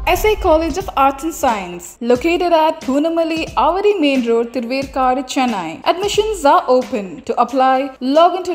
SA College of Arts and Science, located at Poonamali, Avadi Main Road, Tirverkadu, Chennai. Admissions are open. To apply, log into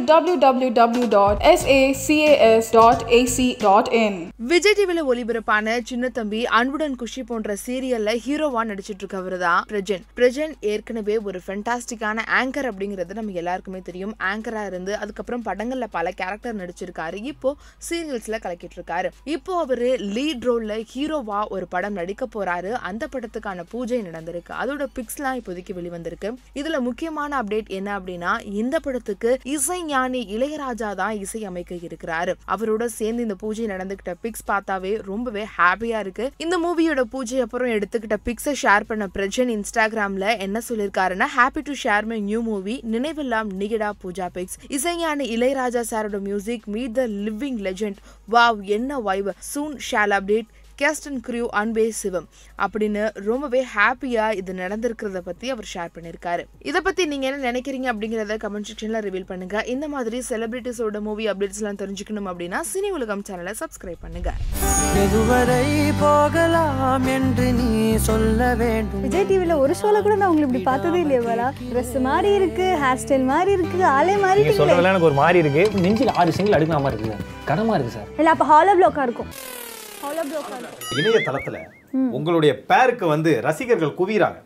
www.sacas.ac.in. Vijay டிவில ஒளிபரப்பான சின்ன தம்பி அன்புடன் குஷி போன்ற சீரியல்ல ஹீரோவா நடிச்சிட்டு இருக்கவர் தான் பிரஜன் பிரஜன் ஏற்கனவே ஒரு ஃபென்டாஸ்டிக்கான ஆங்கர் அப்படிங்கிறது நம்ம எல்லாருக்குமே தெரியும் ஆங்கரா இருந்து அதுக்கப்புறம் படங்கள்ல பல கேரக்டர் நடிச்சிருக்காரு இப்போ சீரியல்ஸ்ல கலக்கிட்டு இருக்காரு இப்போ அவரு லீட் ரோல்ல ஹீரோவா ஒரு படம் நடிக்க போறாரு அந்த படத்துக்கான பூஜை நடந்திருக்கு அதோட பிக்ஸ்லாம் இப்போதைக்கு வெளிவந்திருக்கு இதுல முக்கியமான அப்டேட் என்ன அப்படின்னா இந்த படத்துக்கு இசை ஞானி இளையராஜா தான் இசை அமைக்க இருக்கிறாரு அவரோட சேர்ந்து இந்த பூஜை நடந்துகிட்ட பிக்ஸ் பார்த்தாவே ரொம்பவே ஹாப்பியா இருக்கு இந்த மூவியோட பூஜை அப்புறம் எடுத்துக்கிட்ட பிக்ஸை ஷேர் பண்ண பிரஜன் இன்ஸ்டாகிராம்ல என்ன சொல்லியிருக்காருன்னா happy to share my new movie நினைவெல்லாம் நிகிடா பூஜா பிக்ஸ் இசைஞானி இளையராஜா சாரோட music meet the living legend wow என்ன vibe soon shall update cast and crew Anbe Sivam அப்படின்னு ரொம்பவே ஹாப்பியா இது நடந்திருக்கிறத பத்தி அவர் ஷேர் பண்ணியிருக்காரு இதை பத்தி நீங்க என்ன நினைக்கிறீங்க அப்படிங்கறத கமெண்ட் செக்ஷன்ல ரிவீல் பண்ணுங்க இந்த மாதிரி செலிபிரிட்டிஸோட மூவி அப்டேட்ஸ் எல்லாம் தெரிஞ்சுக்கணும் அப்படின்னா சினி உலகம் சேனலை சப்ஸ்கிரைப் பண்ணுங்க எதுவரை போகலாம் என்று நீ சொல்ல வேண்டும் விஜய் டிவில ஒரு ஷோல கூட நான் உங்களை இப்படி பார்த்ததே இல்லையா பாலா ட்ரெஸ் மாதிரி இருக்கு ஹேர் ஸ்டைல் மாதிரி இருக்கு ஆளே மாதிரி நீங்க இருக்குல்ல சொல்றதெல்லாம் எனக்கு ஒரு மாதிரி இருக்கு நெஞ்சில் ஆறு சிங்கிள் அடுக்காம இருக்கு சார் கடமா இருக்கு சார் இல்ல அப்ப ஹாலோ பிளாக்கா இருக்கும் ஹாலோ பிளாக்கா இருக்கும் இணையதளத்துல உங்களுடைய பேருக்கு வந்து ரசிகர்கள் குவிறாங்க